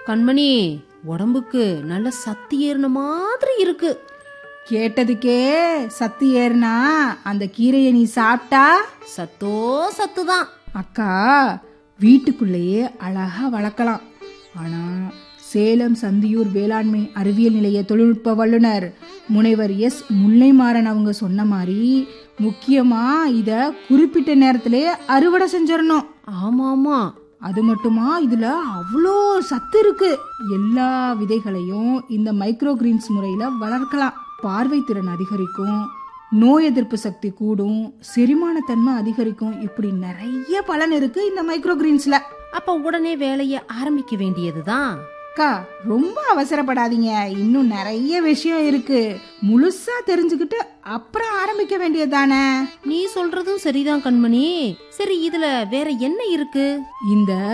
கண்மணி உடம்புக்கு நல்ல சத்து ஏறின மாதிரி இருக்கு கேட்டதுக்கே சத்து ஏறுனா அந்த கீரையை நீ சாப்பிட்டா சத்தோ சத்து தான் அக்கா வீட்டுக்குள்ளேயே அழகா வளர்க்கலாம் ஆனா சேலம் சந்தியூர் வேளாண்மை அறிவியல் நிலைய தொழில்நுட்ப வல்லுனர் முனைவர் எஸ் முல்லைமாறன் அவங்க சொன்ன மாதிரி முக்கியமா இத குறிப்பிட்ட நேரத்திலே அறுவடை செஞ்சிடணும் ஆமா ஆமா அது மட்டுமா இதுல அவ்வளோ சத்து இருக்கு எல்லா விதைகளையும் இந்த மைக்ரோ கிரீன்ஸ் முறையில வளர்க்கலாம் பார்வை திறன் அதிகரிக்கும் நோய் எதிர்ப்பு சக்தி கூடும் செரிமானத்தன்மை அதிகரிக்கும் இப்படி நிறைய பலன் இருக்கு இந்த மைக்ரோ கிரீன்ஸ்ல அப்ப உடனே வேலைய ஆரம்பிக்க வேண்டியதுதான் அக்கா ரொம்ப அவசரப்படாதீங்க இன்னும் நிறைய விஷயம் இருக்கு முழுசா தெரிஞ்சுக்கிட்டு அப்புறம் ஆரம்பிக்க வேண்டியதுதானே நீ சொல்றதும் சரிதான் கண்மணி சரி இதுல வேற என்ன இருக்கு இந்த